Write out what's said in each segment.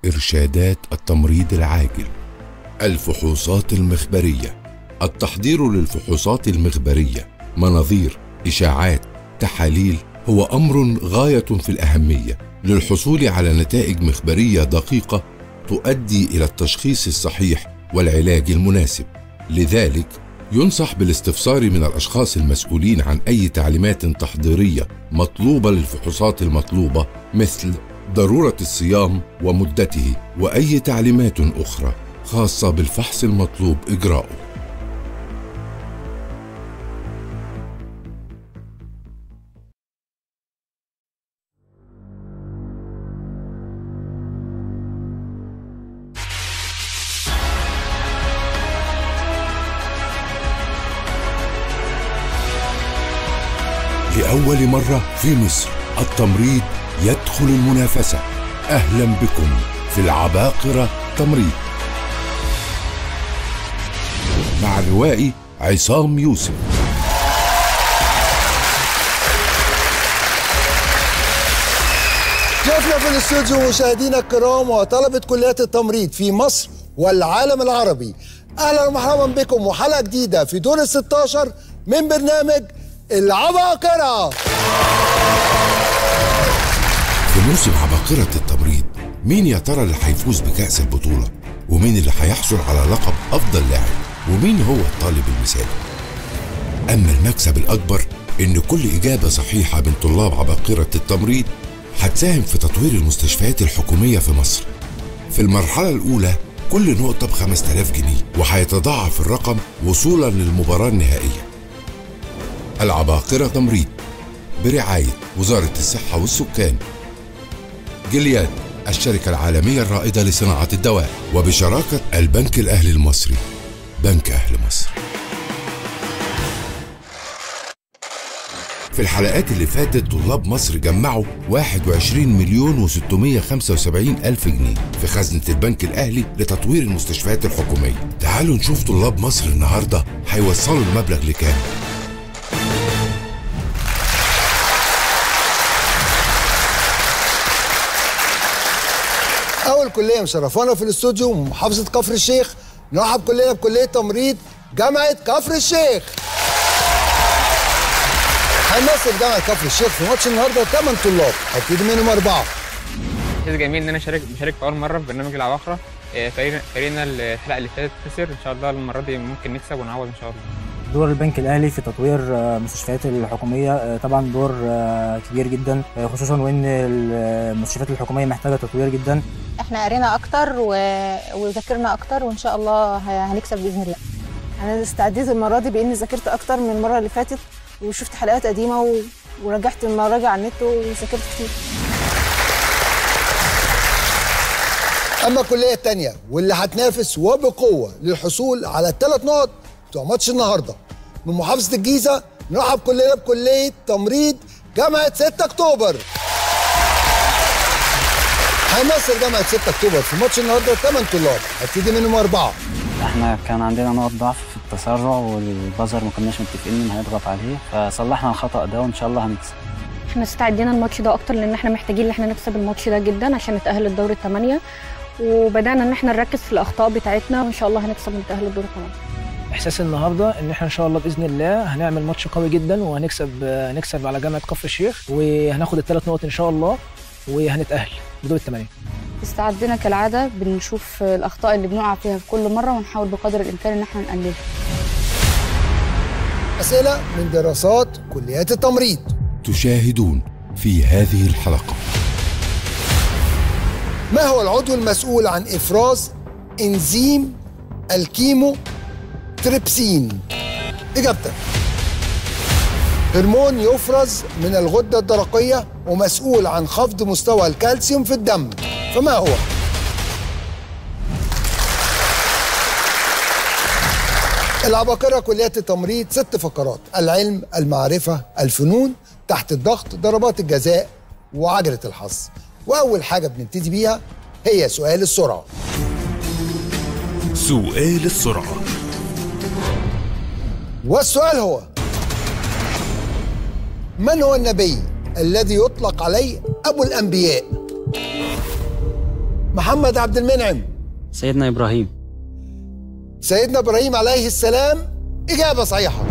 إرشادات التمريض العاجل الفحوصات المخبرية التحضير للفحوصات المخبرية مناظير إشاعات تحاليل هو أمر غاية في الأهمية للحصول على نتائج مخبرية دقيقة تؤدي إلى التشخيص الصحيح والعلاج المناسب لذلك ينصح بالاستفسار من الاشخاص المسؤولين عن اي تعليمات تحضيريه مطلوبه للفحوصات المطلوبه مثل ضروره الصيام ومدته واي تعليمات اخرى خاصه بالفحص المطلوب اجراؤه لأول مرة في مصر التمريض يدخل المنافسة أهلا بكم في العباقرة تمريض مع الروائي عصام يوسف ضيوفنا في الاستوديو مشاهدينا الكرام وطلبة كليات التمريض في مصر والعالم العربي اهلا ومرحبا بكم وحلقة جديدة في دور ال 16 من برنامج العباقرة في موسم عباقرة التمريض مين يا ترى اللي هيفوز بكأس البطولة ومين اللي هيحصل على لقب أفضل لاعب ومين هو الطالب المثالي أما المكسب الأكبر إن كل إجابة صحيحة من طلاب عباقرة التمريض هتساهم في تطوير المستشفيات الحكومية في مصر في المرحلة الأولى كل نقطة ب 5000 جنيه وهيتضاعف الرقم وصولا للمباراة النهائية العباقرة تمريض برعاية وزارة الصحة والسكان جلياد الشركة العالمية الرائدة لصناعة الدواء وبشراكة البنك الأهلي المصري بنك أهل مصر في الحلقات اللي فاتت طلاب مصر جمعوا 21 مليون و675 ألف جنيه في خزنة البنك الأهلي لتطوير المستشفيات الحكومية تعالوا نشوف طلاب مصر النهاردة هيوصلوا المبلغ لكام اول كليه مشرفانا في الاستوديو محافظه كفر الشيخ نرحب كلنا بكليه تمريض جامعه كفر الشيخ هيمثل جامعه كفر الشيخ في ماتش النهارده 8 طلاب هيبتدي منهم اربعه احساس جميل ان انا شارك بشارك في اول مره في برنامج العباقره آه، فريق- فريقنا الحلقه اللي فاتت خسر ان شاء الله المره دي ممكن نكسب ونعوض ان شاء الله دور البنك الاهلي في تطوير آه، المستشفيات الحكوميه آه، طبعا دور آه، كبير جدا آه، خصوصا وان المستشفيات الحكوميه محتاجه تطوير جدا احنا قرينا اكتر و... وذاكرنا اكتر وان شاء الله ه- هنكسب باذن الله انا استعديت المره دي باني ذاكرت اكتر من المره اللي فاتت وشفت حلقات قديمه و... ورجعت المراجع على النت وذاكرت كتير اما الكليه الثانيه واللي هتنافس وبقوه للحصول على الثلاث نقط بتوع ماتش النهارده من محافظه الجيزه نرحب كلنا بكليه تمريض جامعه 6 اكتوبر هيمثل جامعه 6 اكتوبر في ماتش النهارده 8 طلاب هتبتدي منهم اربعه احنا كان عندنا نقط ضعف في التسرع والبازر ما كناش متفقين مين هيضغط عليه فصلحنا الخطأ ده وان شاء الله هنكسب احنا استعدينا الماتش ده اكتر لان احنا محتاجين ان احنا نكسب الماتش ده جدا عشان نتاهل للدور الثمانيه وبدانا ان احنا نركز في الاخطاء بتاعتنا وان شاء الله هنكسب ونتاهل للدور الثمانيه احساس النهارده ان احنا ان شاء الله باذن الله هنعمل ماتش قوي جدا وهنكسب هنكسب على جامعه كفر الشيخ وهناخد الثلاث نقط ان شاء الله وهنتاهل بدور الثمانيه استعدنا كالعادة بنشوف الأخطاء اللي بنقع فيها في كل مرة ونحاول بقدر الإمكان إن احنا نقللها اسئله من دراسات كليات التمريض تشاهدون في هذه الحلقة ما هو العضو المسؤول عن افراز انزيم الكيمو تريبسين اجابتك هرمون يفرز من الغده الدرقيه ومسؤول عن خفض مستوى الكالسيوم في الدم فما هو العباقرة كليات التمريض ست فقرات العلم المعرفة الفنون تحت الضغط ضربات الجزاء وعجلة الحظ وأول حاجة بنبتدي بيها هي سؤال السرعة سؤال السرعة والسؤال هو من هو النبي الذي يطلق عليه أبو الأنبياء محمد عبد المنعم سيدنا إبراهيم سيدنا ابراهيم عليه السلام اجابه صحيحه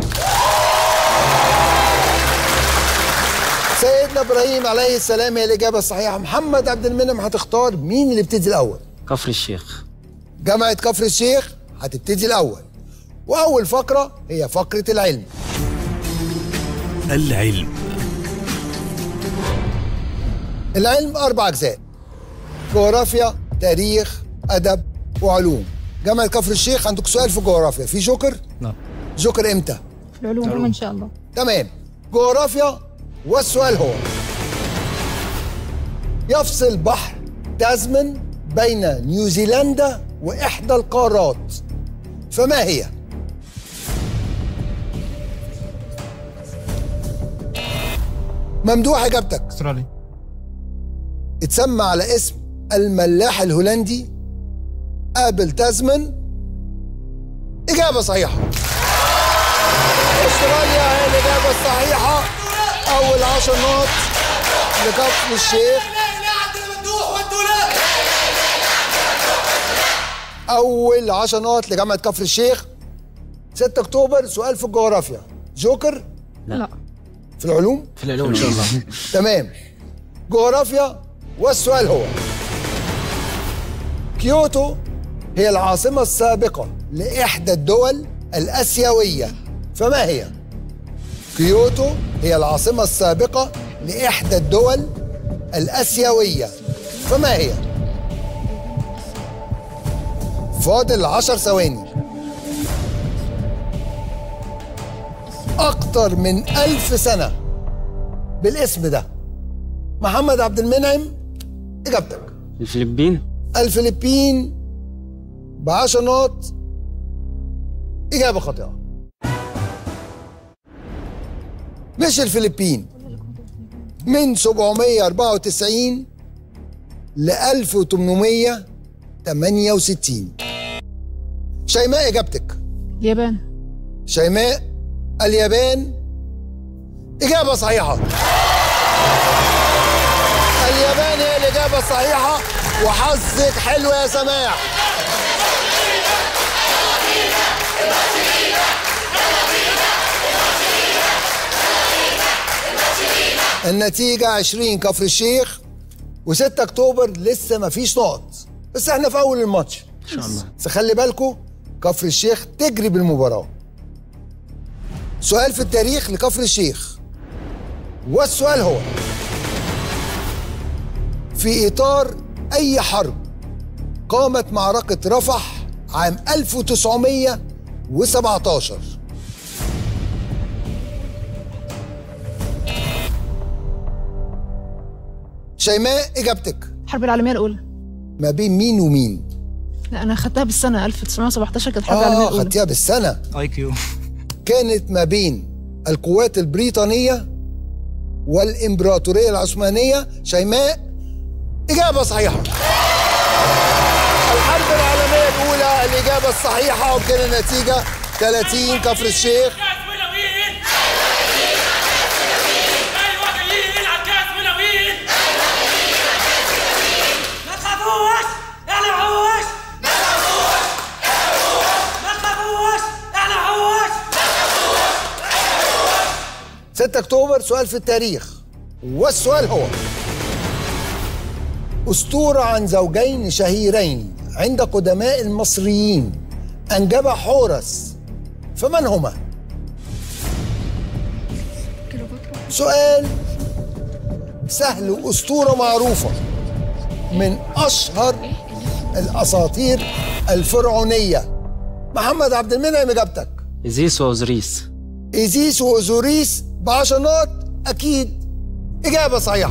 سيدنا ابراهيم عليه السلام هي الاجابه الصحيحه محمد عبد المنعم هتختار مين اللي بتدي الاول كفر الشيخ جامعه كفر الشيخ هتبتدي الاول واول فقره هي فقره العلم العلم العلم اربع اجزاء جغرافيا تاريخ ادب وعلوم جامعه كفر الشيخ عندك سؤال في جغرافيا في جوكر لا جوكر امتى في العلوم ان شاء الله تمام جغرافيا والسؤال هو يفصل بحر تازمن بين نيوزيلندا واحدى القارات فما هي ممدوح اجابتك استراليا اتسمى على اسم الملاح الهولندي ابل تازمن اجابه صحيحه استراليا هي الاجابه الصحيحه اول عشر نقط لكفر الشيخ اول عشر نقط لجامعه كفر الشيخ 6 اكتوبر سؤال في الجغرافيا جوكر لا في العلوم في العلوم ان شاء الله تمام جغرافيا والسؤال هو كيوتو هي العاصمة السابقة لإحدى الدول الآسيوية فما هي؟ كيوتو هي العاصمة السابقة لإحدى الدول الآسيوية فما هي؟ فاضل عشر ثواني أكتر من ألف سنة بالاسم ده محمد عبد المنعم إجابتك الفلبين الفلبين بعشر نقط إجابة خاطئة مش الفلبين من 794 ل 1868 شيماء إجابتك اليابان شيماء اليابان إجابة صحيحة اليابان هي الإجابة الصحيحة وحظك حلو يا سماح النتيجة 20 كفر الشيخ و6 أكتوبر لسه مفيش نقط بس احنا في أول الماتش ان شاء الله بس خلي بالكم كفر الشيخ تجري بالمباراة سؤال في التاريخ لكفر الشيخ والسؤال هو في إطار أي حرب قامت معركة رفح عام 1917 شيماء إجابتك الحرب العالميه الاولى ما بين مين ومين؟ لا انا خدتها بالسنه 1917 كانت الحرب العالميه آه الاولى خدتيها بالسنة اي كيو كانت ما بين القوات البريطانية والإمبراطورية العثمانية شيماء إجابة صحيحة الحرب العالمية الأولى الإجابة الصحيحة وكان النتيجة 30 كفر الشيخ ما تخافوش احنا حوش ما تخافوش ما تخافوش احنا حوش 6 أكتوبر سؤال في التاريخ والسؤال هو أسطورة عن زوجين شهيرين عند قدماء المصريين أنجب حورس فمن هما؟ سؤال سهل وأسطورة معروفة من أشهر الأساطير الفرعونية محمد عبد المنعم إجابتك إزيس وأوزريس إيزيس وأوزوريس بعشر نقط أكيد إجابة صحيحة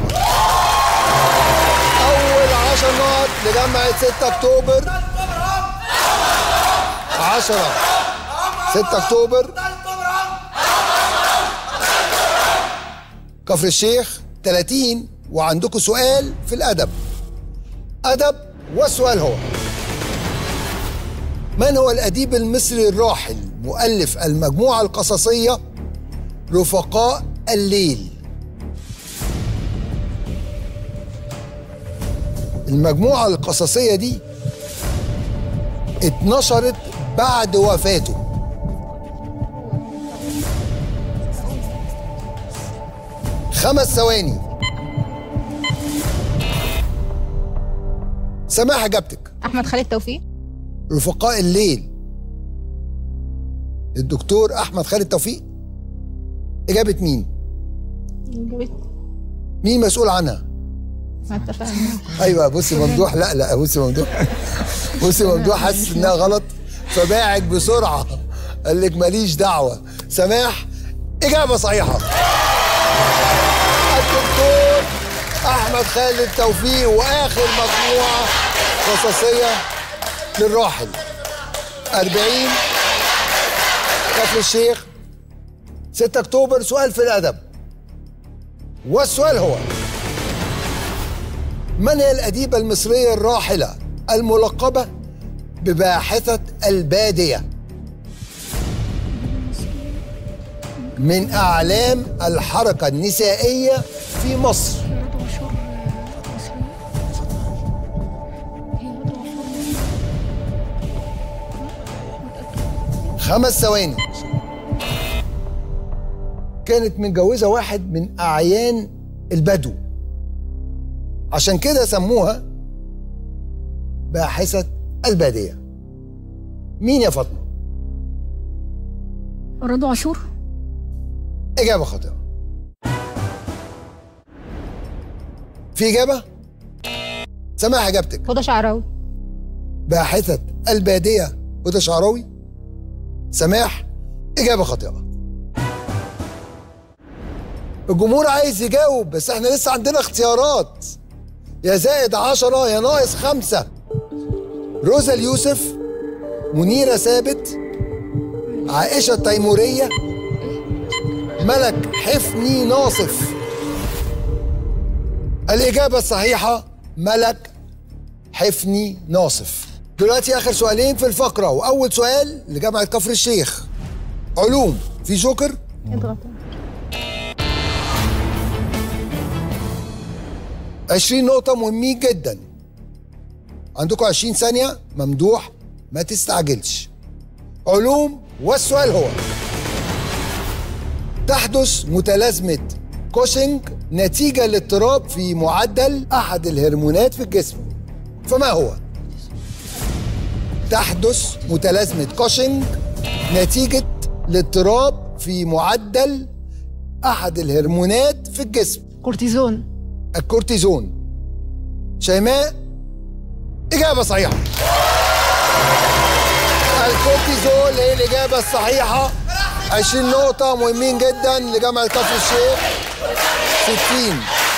أول عشر نقط لجامعة 6 أكتوبر عشرة 6 أكتوبر كفر الشيخ 30 وعندكم سؤال في الأدب أدب والسؤال هو من هو الأديب المصري الراحل مؤلف المجموعة القصصية رفقاء الليل المجموعة القصصية دي اتنشرت بعد وفاته خمس ثواني سماح اجابتك احمد خالد توفيق رفقاء الليل الدكتور احمد خالد توفيق اجابه مين مين مسؤول عنها ما اتفقنا ايوه بصي ممدوح لا لا بصي ممدوح بصي ممدوح حاسس انها غلط فباعك بسرعه قال لك ماليش دعوه سماح اجابه صحيحه الدكتور احمد خالد توفيق واخر مجموعه قصصيه للراحل 40 كفر الشيخ 6 اكتوبر سؤال في الادب والسؤال هو من هي الأديبة المصرية الراحلة الملقبة بباحثة البادية من أعلام الحركة النسائية في مصر خمس ثواني كانت متجوزة واحد من أعيان البدو عشان كده سموها باحثة البادية مين يا فاطمة؟ رضوى عاشور إجابة خاطئة في إجابة؟ سماح إجابتك هدى شعراوي باحثة البادية هدى شعراوي سماح إجابة خاطئة الجمهور عايز يجاوب بس احنا لسه عندنا اختيارات يا زائد عشرة يا ناقص خمسة روزا اليوسف منيرة ثابت عائشة التيمورية ملك حفني ناصف الإجابة الصحيحة ملك حفني ناصف دلوقتي آخر سؤالين في الفقرة وأول سؤال لجامعة كفر الشيخ علوم في جوكر اضغط 20 نقطة مهمين جدا عندكم 20 ثانية ممدوح ما تستعجلش علوم والسؤال هو تحدث متلازمة كوشنج نتيجة لاضطراب في معدل أحد الهرمونات في الجسم فما هو؟ تحدث متلازمة كوشنج نتيجة لاضطراب في معدل أحد الهرمونات في الجسم كورتيزون الكورتيزون شيماء إجابة صحيحة الكورتيزول هي الإجابة الصحيحة 20 نقطة مهمين جدا لجامعة كفر الشيخ 60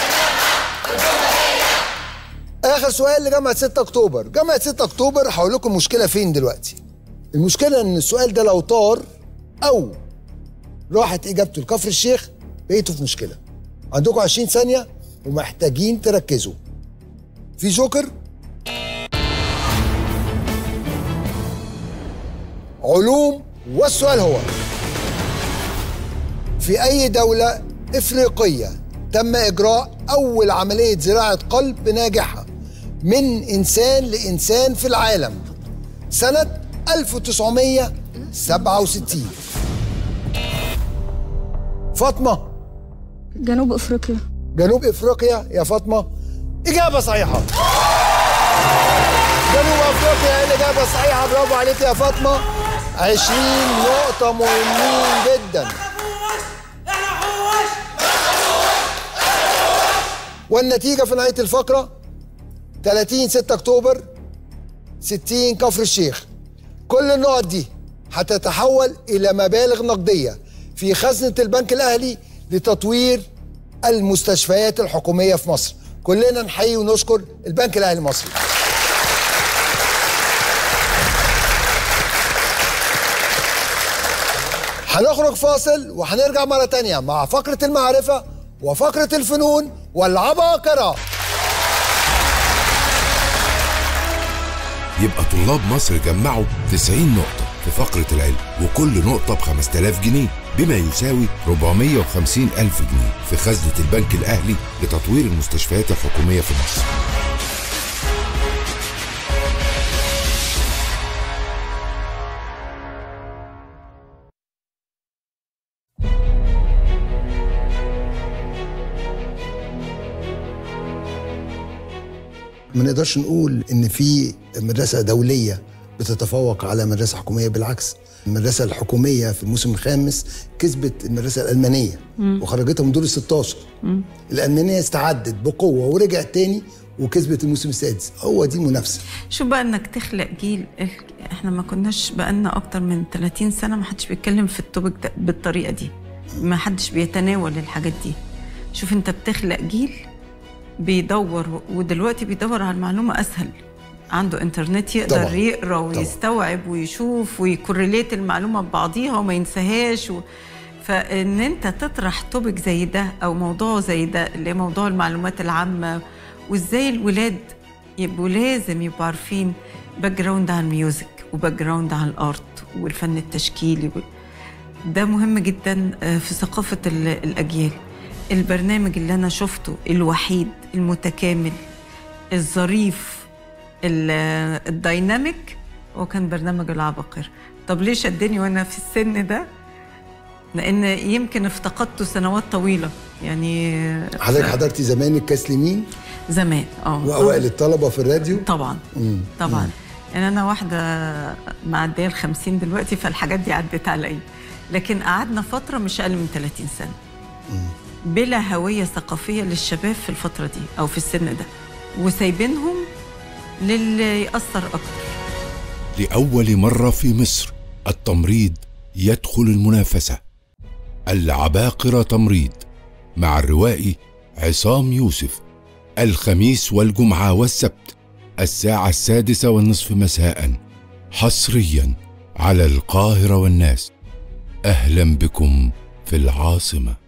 آخر سؤال لجامعة 6 أكتوبر جامعة 6 أكتوبر هقول لكم المشكلة فين دلوقتي المشكلة إن السؤال ده لو طار أو راحت إجابته لكفر الشيخ بقيتوا في مشكلة عندكم 20 ثانية ومحتاجين تركزوا في جوكر علوم والسؤال هو في أي دولة إفريقية تم إجراء أول عملية زراعة قلب ناجحة من إنسان لإنسان في العالم سنة 1967 فاطمة جنوب افريقيا جنوب افريقيا يا فاطمه اجابه صحيحه جنوب افريقيا هي الاجابه الصحيحه برافو عليك يا فاطمه 20 نقطه مهمين جدا والنتيجه في نهايه الفقره 30 6 اكتوبر 60 كفر الشيخ كل النقط دي هتتحول الى مبالغ نقديه في خزنه البنك الاهلي لتطوير المستشفيات الحكوميه في مصر كلنا نحيي ونشكر البنك الاهلي المصري هنخرج فاصل وهنرجع مرة تانية مع فقرة المعرفة وفقرة الفنون والعباقرة يبقى طلاب مصر جمعوا 90 نقطة في فقرة العلم وكل نقطة ب 5000 جنيه بما يساوي 450 ألف جنيه في خزنة البنك الأهلي لتطوير المستشفيات الحكومية في مصر ما نقدرش نقول ان في مدرسه دوليه بتتفوق على مدرسه حكوميه بالعكس المدرسه الحكوميه في الموسم الخامس كسبت المدرسه الالمانيه مم. وخرجتها من دور ال 16 الالمانيه استعدت بقوه ورجعت تاني وكسبت الموسم السادس هو دي منافسه شو بقى انك تخلق جيل احنا ما كناش بقالنا اكتر من 30 سنه ما حدش بيتكلم في التوبك ده بالطريقه دي ما حدش بيتناول الحاجات دي شوف انت بتخلق جيل بيدور ودلوقتي بيدور على المعلومه اسهل عنده انترنت يقدر طبعاً. يقرا ويستوعب ويشوف ويكورليت المعلومه ببعضيها وما ينساهاش و... فان انت تطرح توبك زي ده او موضوع زي ده اللي هي موضوع المعلومات العامه وازاي الولاد يبقوا لازم يبقوا عارفين باك جراوند عن الميوزك وباك جراوند عن الارت والفن التشكيلي وال- ده مهم جدا آه، في ثقافه ال- الاجيال البرنامج اللي انا شفته الوحيد المتكامل الظريف ال- الدايناميك هو كان برنامج العباقرة طب ليه شدني وانا في السن ده لان يمكن افتقدته سنوات طويله يعني حضرتك حضرتي زمان الكاس لمين زمان اه واوائل الطلبه في الراديو طبعا مم. طبعا يعني انا واحده معديه ال 50 دلوقتي فالحاجات دي عدت عليا لكن قعدنا فتره مش اقل من 30 سنه بلا هويه ثقافيه للشباب في الفتره دي او في السن ده وسايبينهم للي ياثر اكتر لأول مرة في مصر التمريض يدخل المنافسة العباقرة تمريض مع الروائي عصام يوسف الخميس والجمعة والسبت الساعة السادسة والنصف مساء حصريا على القاهرة والناس أهلا بكم في العاصمة